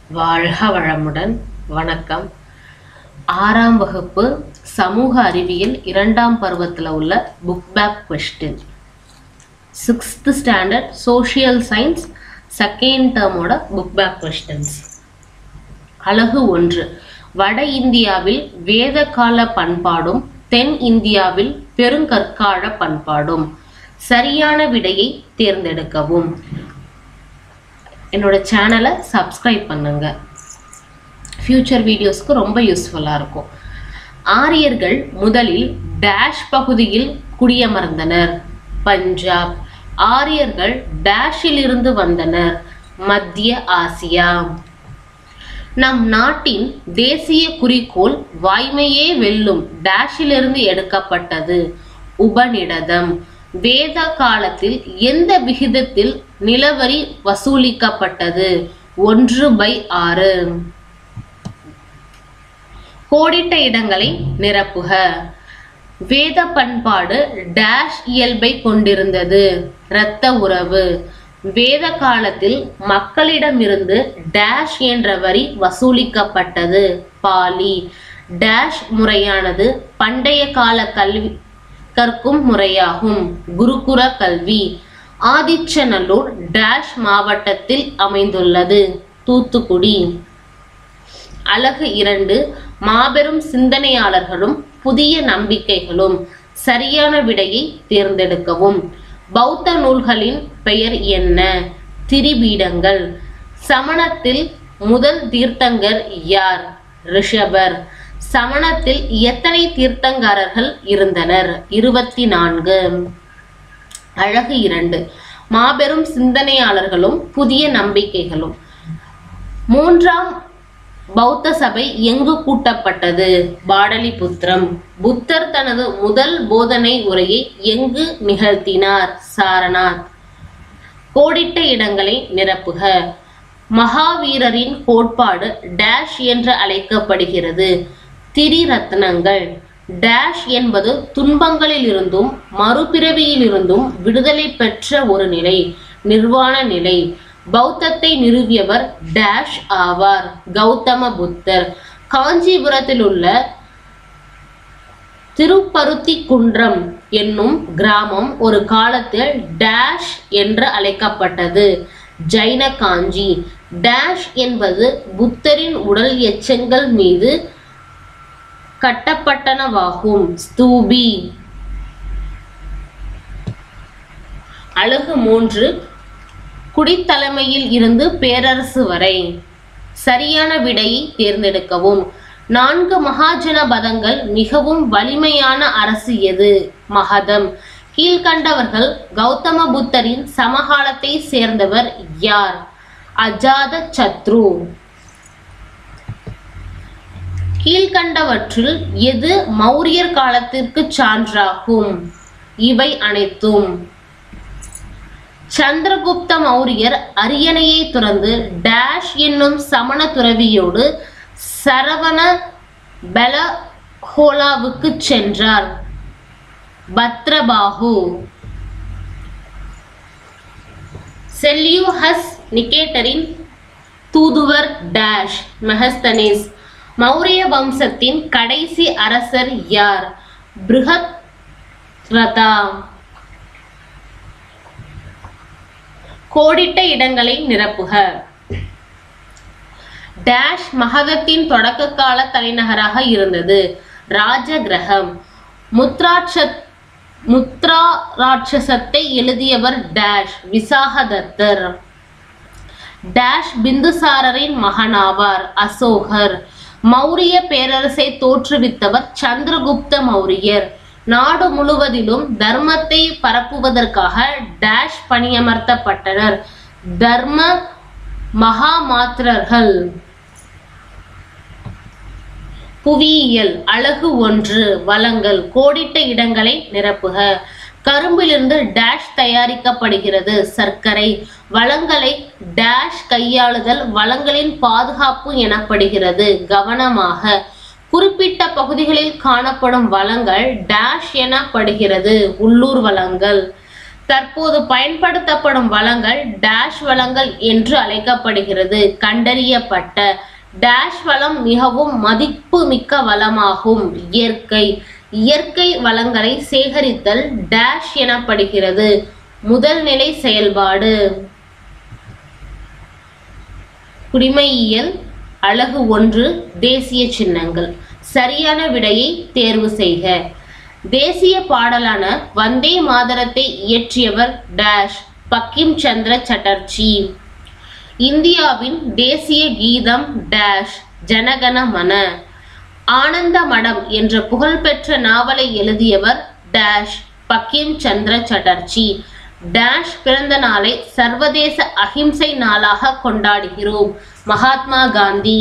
வாழ்க வளமுடன் வணக்கம் ஆறாம் வகுப்பு சமூக அறிவியல் இரண்டாம் பருவத்தில் உள்ள book back question sixth standard social science second டேர்மோட புக் பேக் கொஸ்டின்ஸ் அழகு ஒன்று வட இந்தியாவில் வேத கால பண்பாடும் தென் இந்தியாவில் பெருங்கற்கால பண்பாடும் சரியான விடையை தேர்ந்தெடுக்கவும் என்னோட சேனலை சப்ஸ்கிரைப் பண்ணுங்க ஃப்யூச்சர் வீடியோஸ்க்கு ரொம்ப யூஸ்ஃபுல்லாக இருக்கும் ஆரியர்கள் முதலில் டேஷ் பகுதியில் குடியமர்ந்தனர் பஞ்சாப் ஆரியர்கள் டேஷில் இருந்து வந்தனர் மத்திய ஆசியா நம் நாட்டின் தேசிய குறிக்கோள் வாய்மையே வெல்லும் டேஷிலிருந்து எடுக்கப்பட்டது உபநிடதம் வேத காலத்தில் எந்த விகிதத்தில் நிலவரி வசூலிக்கப்பட்டது ஒன்று பை ஆறு கோடிட்ட இடங்களை நிரப்புக வேத பண்பாடு டேஷ் இயல்பை கொண்டிருந்தது இரத்த உறவு வேத காலத்தில் மக்களிடமிருந்து டேஷ் என்ற வரி வசூலிக்கப்பட்டது பாலி டேஷ் முறையானது பண்டைய கால கல்வி கற்கும் முறையாகும் குருகுல கல்வி ஆதிச்சநல்லூர் டேஷ் மாவட்டத்தில் அமைந்துள்ளது தூத்துக்குடி அழகு இரண்டு மாபெரும் சிந்தனையாளர்களும் புதிய நம்பிக்கைகளும் சரியான விடையை தேர்ந்தெடுக்கவும் பௌத்த நூல்களின் பெயர் என்ன திரிபீடங்கள் சமணத்தில் முதல் தீர்த்தங்கர் யார் ரிஷபர் சமணத்தில் எத்தனை தீர்த்தங்காரர்கள் இருந்தனர் இருபத்தி நான்கு அழகு இரண்டு மாபெரும் சிந்தனையாளர்களும் புதிய நம்பிக்கைகளும் மூன்றாம் பௌத்த சபை எங்கு கூட்டப்பட்டது பாடலிபுத்திரம் புத்தர் தனது முதல் போதனை உரையை எங்கு நிகழ்த்தினார் சாரநாத் கோடிட்ட இடங்களை நிரப்புக மகாவீரரின் கோட்பாடு டேஷ் என்று அழைக்கப்படுகிறது திரிரத்னங்கள் டேஷ் என்பது துன்பங்களில் இருந்தும் மறுபிறவியில் இருந்தும் விடுதலை பெற்ற ஒரு நிலை நிர்வாண நிலை பௌத்தத்தை நிறுவியவர் டேஷ் ஆவார் கௌதம புத்தர் காஞ்சிபுரத்தில் உள்ள திருப்பருத்தி குன்றம் என்னும் கிராமம் ஒரு காலத்தில் டேஷ் என்று அழைக்கப்பட்டது ஜைன காஞ்சி டேஷ் என்பது புத்தரின் உடல் எச்சங்கள் மீது கட்டப்பட்டனவாகும் ஸ்தூபி அழகு மூன்று குடித்தலைமையில் இருந்து பேரரசு வரை சரியான விடையை தேர்ந்தெடுக்கவும் நான்கு மகாஜன பதங்கள் மிகவும் வலிமையான அரசு எது மகதம் கீழ்கண்டவர்கள் கௌதம புத்தரின் சமகாலத்தை சேர்ந்தவர் யார் அஜாத சத்ரு கீழ்கண்டவற்றில் எது மௌரியர் காலத்திற்கு சான்றாகும் இவை அனைத்தும் சந்திரகுப்த மௌரியர் அரியணையை துறந்து டேஷ் என்னும் சமண துறவியோடு சரவண பெலஹோலாவுக்கு சென்றார் பத்ரபாகு செல்யூஹஸ் நிகேட்டரின் தூதுவர் டேஷ் மெஹஸ்தனேஸ் மௌரிய வம்சத்தின் கடைசி அரசர் யார் பிருகத் ரதா கோடிட்ட இடங்களை நிரப்புக டேஷ் மகதத்தின் தொடக்க கால தலைநகராக இருந்தது ராஜகிரகம் முத்ராட்ச முத்ரா ராட்சசத்தை எழுதியவர் டேஷ் விசாகதத்தர் டேஷ் பிந்துசாரரின் மகனாவார் அசோகர் மௌரிய பேரரசை தோற்றுவித்தவர் சந்திரகுப்த மௌரியர் நாடு முழுவதிலும் தர்மத்தை பரப்புவதற்காக டேஷ் பணியமர்த்தப்பட்டனர் தர்ம மகாமாத்திரர்கள் புவியியல் அழகு ஒன்று வளங்கள் கோடிட்ட இடங்களை நிரப்புக கரும்பிலிருந்து டேஷ் தயாரிக்கப்படுகிறது சர்க்கரை வளங்களை டேஷ் கையாளுதல் வளங்களின் பாதுகாப்பு எனப்படுகிறது கவனமாக குறிப்பிட்ட பகுதிகளில் காணப்படும் வளங்கள் டேஷ் எனப்படுகிறது உள்ளூர் வளங்கள் தற்போது பயன்படுத்தப்படும் வளங்கள் டேஷ் வளங்கள் என்று அழைக்கப்படுகிறது கண்டறியப்பட்ட டேஷ் வளம் மிகவும் மதிப்பு மிக்க வளமாகும் இயற்கை இயற்கை வளங்களை சேகரித்தல் டேஷ் எனப்படுகிறது முதல் நிலை செயல்பாடு குடிமையியல் அழகு ஒன்று தேசிய சின்னங்கள் சரியான விடையை தேர்வு செய்க தேசிய பாடலான வந்தே மாதரத்தை இயற்றியவர் டேஷ் பக்கிம் சந்திர சட்டர்ஜி இந்தியாவின் தேசிய கீதம் டேஷ் ஜனகன மன ஆனந்த மடம் என்ற புகழ்பெற்ற நாவலை எழுதியவர் டேஷ் பக்கிம் சந்திர சட்டர்ஜி டேஷ் பிறந்த நாளை சர்வதேச அகிம்சை நாளாக கொண்டாடுகிறோம் மகாத்மா காந்தி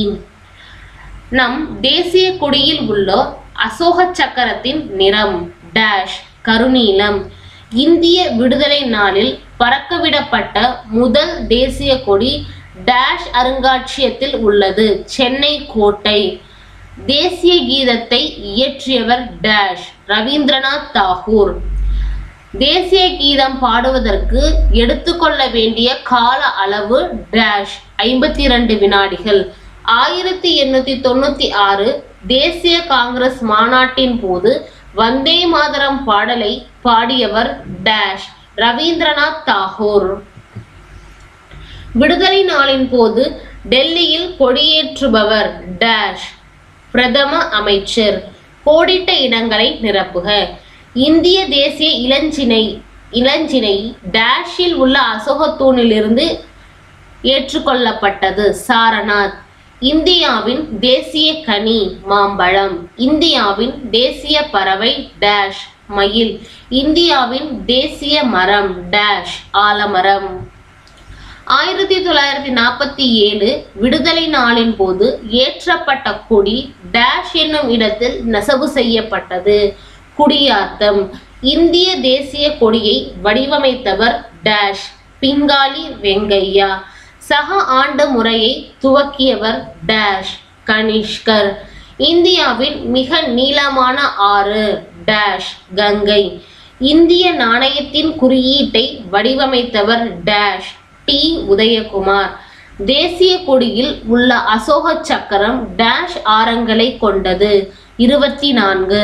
நம் தேசிய கொடியில் உள்ள அசோக சக்கரத்தின் நிறம் டேஷ் கருநீலம் இந்திய விடுதலை நாளில் பறக்கவிடப்பட்ட முதல் தேசிய கொடி டேஷ் அருங்காட்சியகத்தில் உள்ளது சென்னை கோட்டை தேசிய கீதத்தை இயற்றியவர் டேஷ் ரவீந்திரநாத் தாகூர் தேசிய கீதம் பாடுவதற்கு எடுத்துக்கொள்ள வேண்டிய கால அளவு டேஷ் ஐம்பத்தி இரண்டு வினாடிகள் ஆயிரத்தி எண்ணூத்தி தொண்ணூத்தி ஆறு தேசிய காங்கிரஸ் மாநாட்டின் போது வந்தே மாதரம் பாடலை பாடியவர் டேஷ் ரவீந்திரநாத் தாகூர் விடுதலை நாளின் போது டெல்லியில் கொடியேற்றுபவர் டேஷ் பிரதம அமைச்சர் கோடிட்ட இடங்களை நிரப்புக இந்திய தேசிய இளஞ்சினை இளஞ்சினை டேஷில் உள்ள அசோகத்தூணிலிருந்து ஏற்றுக்கொள்ளப்பட்டது சாரநாத் இந்தியாவின் தேசிய கனி மாம்பழம் இந்தியாவின் தேசிய பறவை டேஷ் மயில் இந்தியாவின் தேசிய மரம் டேஷ் ஆலமரம் ஆயிரத்தி தொள்ளாயிரத்தி நாற்பத்தி ஏழு விடுதலை நாளின் போது ஏற்றப்பட்ட கொடி டேஷ் என்னும் இடத்தில் நெசவு செய்யப்பட்டது குடியாத்தம் இந்திய தேசிய கொடியை வடிவமைத்தவர் டேஷ் பிங்காலி வெங்கையா சக ஆண்டு முறையை துவக்கியவர் டேஷ் கனிஷ்கர் இந்தியாவின் மிக நீளமான ஆறு டேஷ் கங்கை இந்திய நாணயத்தின் குறியீட்டை வடிவமைத்தவர் டேஷ் டி உதயகுமார் தேசிய கொடியில் உள்ள அசோக சக்கரம் டேஷ் ஆரங்களை கொண்டது இருபத்தி நான்கு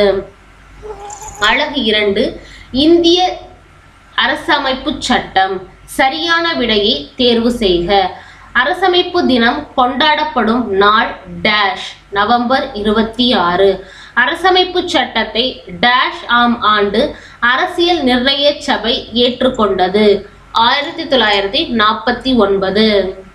அழகு இரண்டு இந்திய அரசமைப்பு சட்டம் சரியான விடையை தேர்வு செய்க அரசமைப்பு தினம் கொண்டாடப்படும் நாள் டேஷ் நவம்பர் இருபத்தி ஆறு அரசமைப்பு சட்டத்தை டேஷ் ஆம் ஆண்டு அரசியல் நிர்ணய சபை ஏற்றுக்கொண்டது ஆயிரத்தி தொள்ளாயிரத்தி நாற்பத்தி ஒன்பது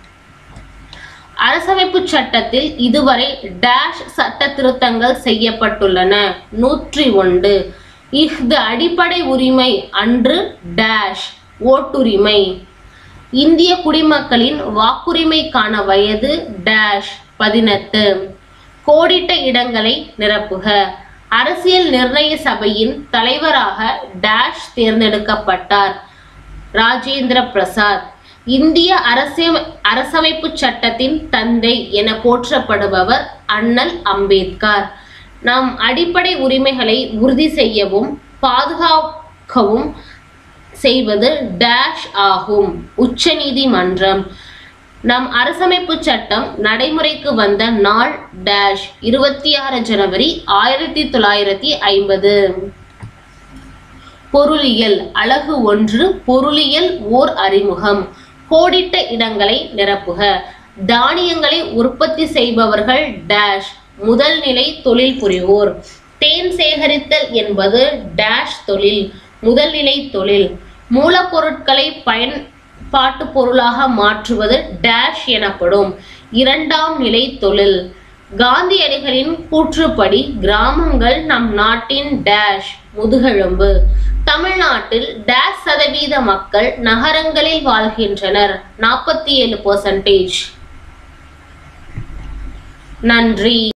அரசமைப்பு சட்டத்தில் இதுவரை டேஷ் சட்ட திருத்தங்கள் செய்யப்பட்டுள்ளன நூற்றி ஒன்று இஃது அடிப்படை உரிமை அன்று டேஷ் ஓட்டுரிமை இந்திய குடிமக்களின் வாக்குரிமைக்கான வயது டேஷ் பதினெட்டு கோடிட்ட இடங்களை நிரப்புக அரசியல் நிர்ணய சபையின் தலைவராக டேஷ் தேர்ந்தெடுக்கப்பட்டார் ராஜேந்திர பிரசாத் இந்திய அரசியல் அரசமைப்பு சட்டத்தின் தந்தை என போற்றப்படுபவர் அண்ணல் அம்பேத்கர் நம் அடிப்படை உரிமைகளை உறுதி செய்யவும் பாதுகாக்கவும் செய்வது டேஷ் ஆகும் உச்சநீதிமன்றம் நம் அரசமைப்பு சட்டம் நடைமுறைக்கு வந்த நாள் டேஷ் இருபத்தி ஆறு ஜனவரி ஆயிரத்தி தொள்ளாயிரத்தி ஐம்பது பொருளியல் அழகு ஒன்று பொருளியல் ஓர் அறிமுகம் கோடிட்ட இடங்களை நிரப்புக தானியங்களை உற்பத்தி செய்பவர்கள் டேஷ் முதல் நிலை தொழில் புரிவோர் தேன் சேகரித்தல் என்பது டேஷ் தொழில் முதல்நிலை தொழில் மூலப்பொருட்களை பயன்பாட்டு பொருளாக மாற்றுவது டேஷ் எனப்படும் இரண்டாம் நிலை தொழில் காந்தியடிகளின் கூற்றுப்படி கிராமங்கள் நம் நாட்டின் டேஷ் முதுகெலும்பு தமிழ்நாட்டில் டேஷ் சதவீத மக்கள் நகரங்களில் வாழ்கின்றனர் நாற்பத்தி ஏழு பர்சன்டேஜ் நன்றி